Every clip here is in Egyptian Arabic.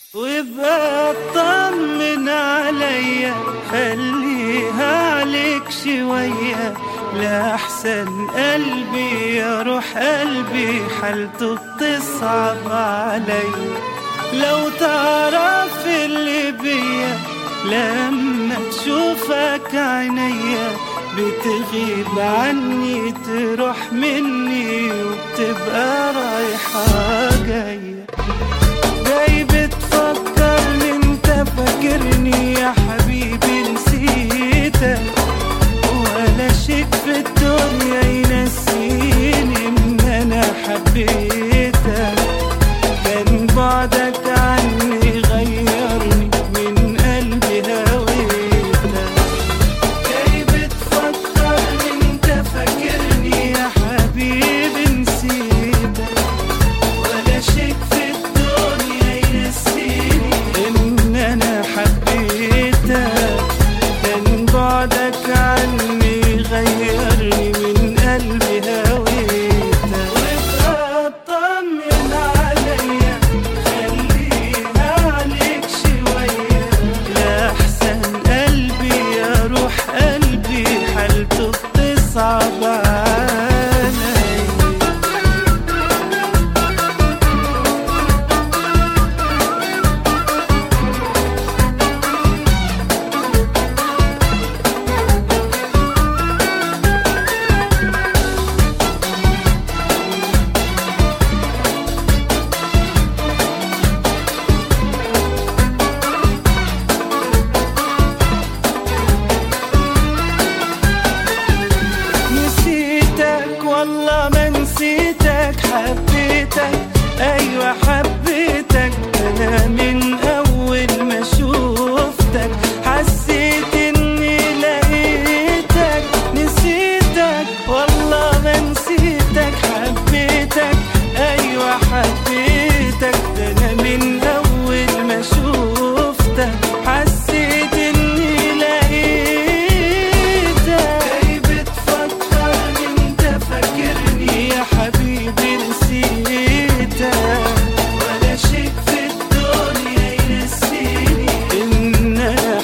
وابقى اطمن عليا خليها عليك شوية لأحسن قلبي يا روح قلبي حالته بتصعب عليا لو تعرف اللي بيا لما تشوفك عينيا بتغيب عني تروح مني وبتبقى رايحة جاية جاي بتفكرني انت فاكرني يا حبيبي نسيتك ولا شيء في الدنيا ينسيني ان انا حبيتك كان بعدك عني غيرني من قلبي هويتك جاي بتفكرني انت فاكرني يا حبيبي نسيتك ولا شيء في الدنيا ينسيني ان انا حبيتك كان بعدك عني غيرني من قلبي هويتك وابقى اطمن عليا خليها عليك شوية لأحسن قلبي يا روح قلبي حالته بتصعب عليا نسيتك والله ما نسيتك حبيتك ايوه حبيتك انا من اول ما شوفتك حسيت اني لقيتك نسيتك والله ما نسيتك حبيتك ايوه حبيتك ده انا من اول ما شوفتك حسيت اني لقيتك جاي بتفكرني انت فاكرني يا حبيبي نسيتك ولا شيء في الدنيا ينسيني ان انا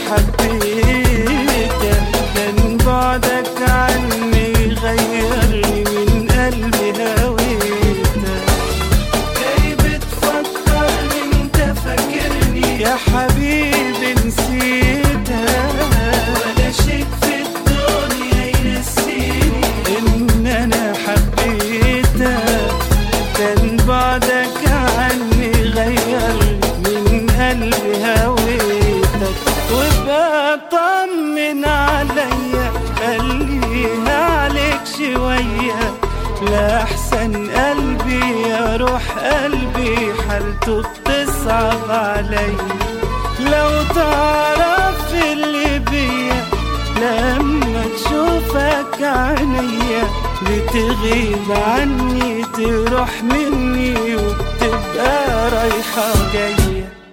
حبيتك كان بعدك عني غيرني من قلبي هويتك جاي بتفكرني انت فاكرني يا حبيبي نسيتك ولا شيء في الدنيا ينسيني ان انا حبيتك كان بعدك عني غيرني من قلبي هويتك وابقى طمن عليا خليها عليك شوية لأحسن قلبي يا روح قلبي حالته بتصعب عليا لو تعرف اللي بيا لما تشوفك عينيا بتغيب عني تروح مني وبتبقى رايحة جاية